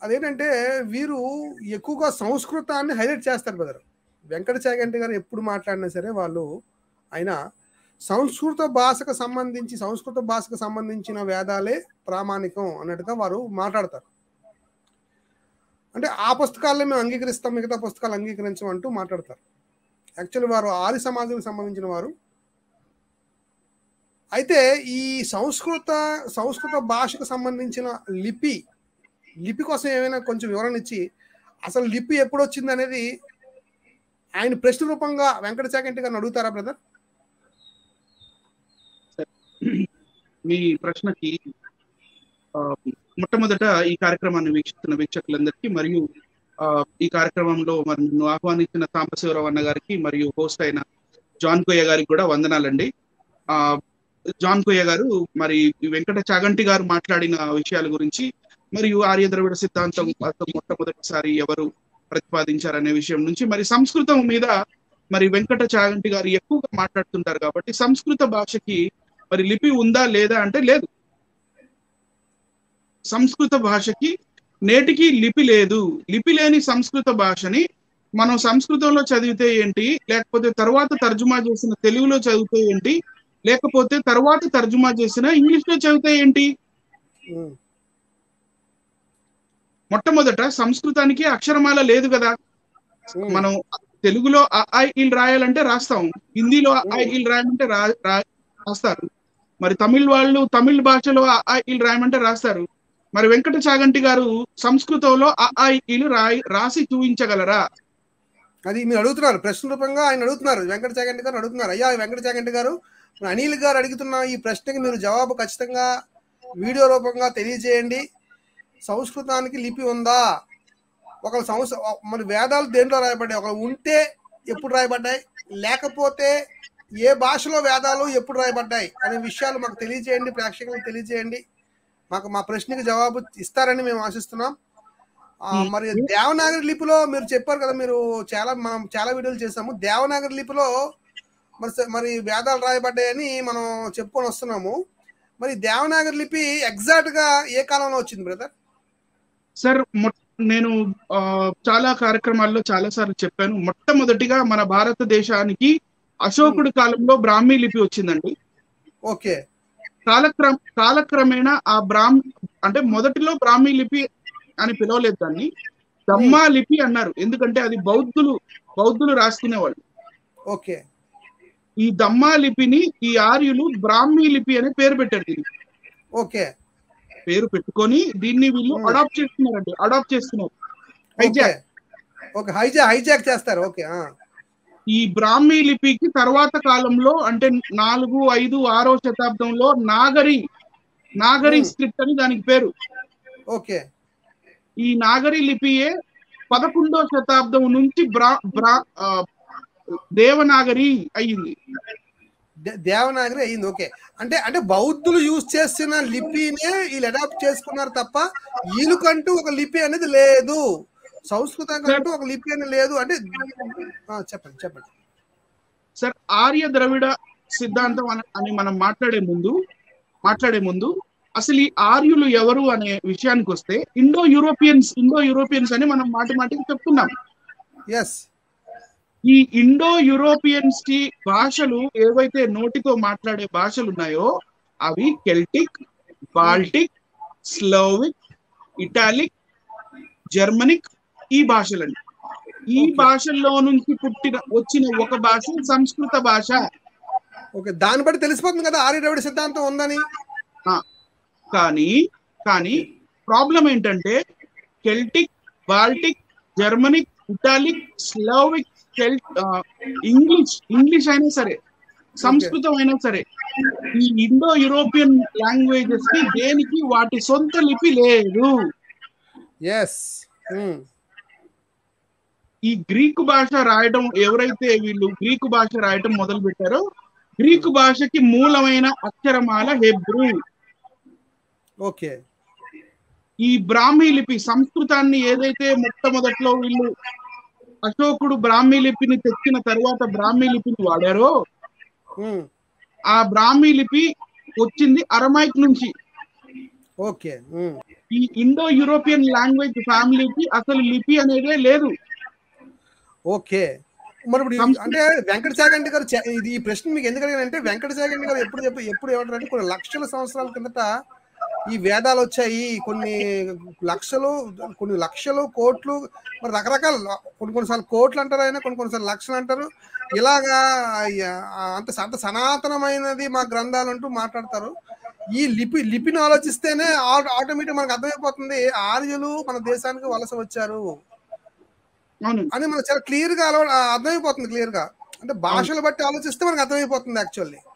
అదేంటంటే వీరు ఎక్కువగా సంస్కృతాన్ని హైలైట్ చేస్తారు బ్రదర్ వెంకట చాగంటి గారు ఎప్పుడు మాట్లాడినా సరే వాళ్ళు ఆయన సంస్కృత భాషకు సంబంధించి సంస్కృత భాషకు సంబంధించిన వేదాలే ప్రామాణికం అన్నట్టుగా వారు మాట్లాడతారు అంటే ఆ పుస్తకాల్లో మేము అంగీకరిస్తాం మిగతా పుస్తకాలు అంగీకరించం అంటూ మాట్లాడతారు యాక్చువల్లీ వారు ఆది సమాజానికి సంబంధించిన వారు అయితే ఈ సంస్కృత సంస్కృత భాషకు సంబంధించిన లిపి లిపి కోసం ఏమైనా కొంచెం వివరణ ఇచ్చి అసలు లిపి ఎప్పుడు వచ్చింది అనేది ఆయన ప్రశ్న రూపంగా వెంకట చాగంటి గారిని అడుగుతారా బ్రదర్ మీ ప్రశ్నకి ఆ, మొట్టమొదట ఈ కార్యక్రమాన్ని వీక్షిస్తున్న వీక్షకులందరికీ మరియు ఆ, ఈ కార్యక్రమంలో మరి నన్ను ఆహ్వానించిన సాంబశివరావు అన్న గారికి మరియు హోస్ట్ అయిన జాన్ కొయ్య గారికి కూడా వందనాలండి ఆ జాన్ కొయ్య గారు మరి ఈ వెంకట చాగంటి గారు మాట్లాడిన విషయాల గురించి మరియు ఆర్య ద్రవిడ సిద్ధాంతం అసలు మొట్టమొదటిసారి ఎవరు ప్రతిపాదించారనే విషయం నుంచి మరి సంస్కృతం మీద మరి వెంకట చాగంటి గారు ఎక్కువగా మాట్లాడుతుంటారు కాబట్టి సంస్కృత భాషకి మరి లిపి ఉందా లేదా అంటే లేదు సంస్కృత భాషకి నేటికి లిపి లేదు లిపి లేని సంస్కృత భాషని మనం సంస్కృతంలో చదివితే ఏంటి లేకపోతే తర్వాత తర్జుమా చేసిన తెలుగులో చదివితే ఏంటి లేకపోతే తర్వాత తర్జుమా చేసిన ఇంగ్లీష్ లో చదివితే ఏంటి ఉమ్, మొట్టమొదట సంస్కృతానికి అక్షరమాల లేదు కదా ఉమ్, మనం తెలుగులో అ, ఆ, ఇల్ రాయాలంటే రాస్తాం హిందీలో అ, ఆ, ఇల్ రాయమంటే రా రా- రాస్తారు మరి తమిళ్ వాళ్ళు తమిళ్ భాషలో అ, ఆ, ఇల్ రాయమంటే రాస్తారు మరి వెంకట చాగంటి గారు సంస్కృతంలో అ, ఆ, ఇలు రాయి రాసి చూపించగలరా అది మీరు అడుగుతున్నారు ప్రశ్న రూపంగా ఆయన అడుగుతున్నారు వెంకట చాగంటి గారు అడుగుతున్నారు అయ్యా వెంకట చాగంటి గారు మన అనిల్ గారు అడుగుతున్న ఈ ప్రశ్నకి మీరు జవాబు ఖచ్చితంగా వీడియో రూపంగా తెలియజేయండి సంస్కృతానికి లిపి ఉందా ఒక సంవత్సరం మన వేదాలు దేంట్లో రాయబడ్డాయి ఒక ఉంటే ఎప్పుడు రాయబడ్డాయి లేకపోతే ఏ భాషలో వేదాలు ఎప్పుడు రాయబడ్డాయి అనే విషయాలు మాకు తెలియజేయండి ప్రేక్షకులకు తెలియజేయండి మాకు మా ప్రశ్నకి జవాబు ఇస్తారని మేము ఆశిస్తున్నాం ఆ, మరి దేవనాగరి లిపిలో మీరు చెప్పారు కదా మీరు చాలా మనం చాలా వీడియోలు చేసాము దేవనాగరి లిపిలో మరి స- మరి వేదాలు రాయబడ్డాయని మనం చెప్పుకొని వస్తున్నాము మరి దేవనాగరి లిపి ఎగ్జాక్ట్ గా ఏ కాలంలో వచ్చింది బ్రదర్ సార్ మొ- నేను ఆ, చాలా కార్యక్రమాల్లో చాలా సార్లు చెప్పాను మొట్టమొదటిగా మన భారతదేశానికి అశోకుడి కాలంలో బ్రాహ్మీ లిపి వచ్చిందండి ఓకే కాలక్రమ కాలక్రమేణా ఆ బ్రాహ్మ అంటే మొదటిలో బ్రాహ్మీ లిపి అని పిలవలేదు దాన్ని దమ్మా లిపి అన్నారు ఎందుకంటే అది బౌద్ధులు బౌద్ధులు రాసుకునేవాళ్ళు ఓకే ఈ దమ్మా లిపిని ఈ ఆర్యులు బ్రాహ్మీ లిపి అనే పేరు పెట్టారు దీనికి ఓకే పేరు పెట్టుకొని దీన్ని వీళ్ళు Hmm. అడాప్ట్ చేస్తున్నారండి అడాప్ట్ చేస్తున్నారు okay Hijack. Okay hijack hijack చేస్తారు ఓకే ఆ. ఈ బ్రాహ్మీ లిపికి తర్వాత కాలంలో అంటే నాలుగు ఐదు ఆరో శతాబ్దంలో నాగరి నాగరి Hmm. స్క్రిప్ట్ అని దానికి పేరు ఓకే ఈ నాగరి లిపియే పదకొండో శతాబ్దం నుంచి బ్రా బ్రా ఆ, దేవనాగరి అయ్యింది దే- దేవనాగరి అయింది ఓకే అంటే అంటే బౌద్ధులు యూజ్ చేసిన లిపినే వీళ్ళు అడాప్ట్ చేసుకున్నారు తప్ప వీళ్ళకంటూ ఒక లిపి అనేది లేదు సంస్కృతంకంటూ ఒక లిపి అనేది లేదు అంటే ఆ, చెప్పండి చెప్పండి సార్ ఆర్య ద్రవిడ సిద్ధాంతం అని- అని మనం మాట్లాడే ముందు మాట్లాడే ముందు అసలు ఈ ఆర్యులు ఎవరు అనే విషయానికి వస్తే ఇండో యూరోపియన్స్ ఇండో యూరోపియన్స్ అని మనం మాటి మాటికి చెప్తున్నాం ఎస్ ఈ ఇండో యూరోపియన్స్ కి భాషలు ఏవైతే నోటితో మాట్లాడే భాషలు ఉన్నాయో అవి Celtic Baltic Slovic Italic Germanic ఈ భాషలండి ఈ Okay. భాషల్లో నుంచి పుట్టిన వచ్చిన ఒక భాష సంస్కృత భాష ఓకే దాన్ని బట్టి తెలిసిపోతుంది కదా ఆర్య ద్రవిడ సిద్ధాంతం ఉందని ఆ, కానీ కానీ ప్రాబ్లం ఏంటంటే Celtic Baltic Germanic Italic Slovic కెల్ ఇంగ్లీష్ ఇంగ్లీష్ అయినా సరే సంస్కృతం అయినా సరే ఈ ఇండో యూరోపియన్ లాంగ్వేజెస్ కి దేనికి వాటి సొంత లిపి లేదు ఎస్ ఈ గ్రీకు భాష రాయడం ఎవరైతే వీళ్ళు గ్రీకు భాష రాయడం మొదలు పెట్టారో గ్రీకు భాషకి మూలమైన అక్షరమాల హెబ్రూ ఓకే ఈ బ్రాహ్మీ లిపి సంస్కృతాన్ని ఏదైతే మొట్టమొదట్లో వీళ్ళు అశోకుడు బ్రాహ్మీ లిపిని తెచ్చిన తర్వాత బ్రాహ్మీ లిపిని వాడారో ఆ బ్రాహ్మీ లిపి వచ్చింది అరమైక్ నుంచి ఓకే ఉమ్. ఈ ఇండో యూరోపియన్ లాంగ్వేజ్ ఫ్యామిలీకి అసలు లిపి అనేదే లేదు ఓకే మరి ఇప్పుడు ఈ- సంస్కృతి- అంటే వెంకట చాగంటి గారు చే- ఇది ఈ ప్రశ్న మీకు ఎందుకు అడిగానంటే వెంకట చాగంటి గారు ఎప్పుడు చెప్ప ఎప్పుడు ఏమంటారంటే కొన్ని లక్షల సంవత్సరాల కిందట ఈ వేదాలు వచ్చాయి కొన్ని లక్షలు కొన్ని లక్షలు కోట్లు మరి రకరకాల కొన్ని కొన్నిసార్లు కోట్లు అంటారు ఆయన కొన్ని కొన్నిసార్లు లక్షలు అంటారు ఇలాగా ఆ, అంత అంత సనాతనమైనది మా గ్రంథాలు అంటూ మాట్లాడతారు ఈ లిపి లిపిని ఆలోచిస్తేనే ఆటోమేటిక్ మనకు అర్థమైపోతుంది ఆర్యులు మన దేశానికి వలస వచ్చారు అవును అని మనకు చాలా క్లియర్ గా అలవా- అర్థమైపోతుంది క్లియర్ గా అంటే భాషలు బట్టి ఆలోచిస్తే మనకు అర్థమైపోతుంది యాక్చువల్లీ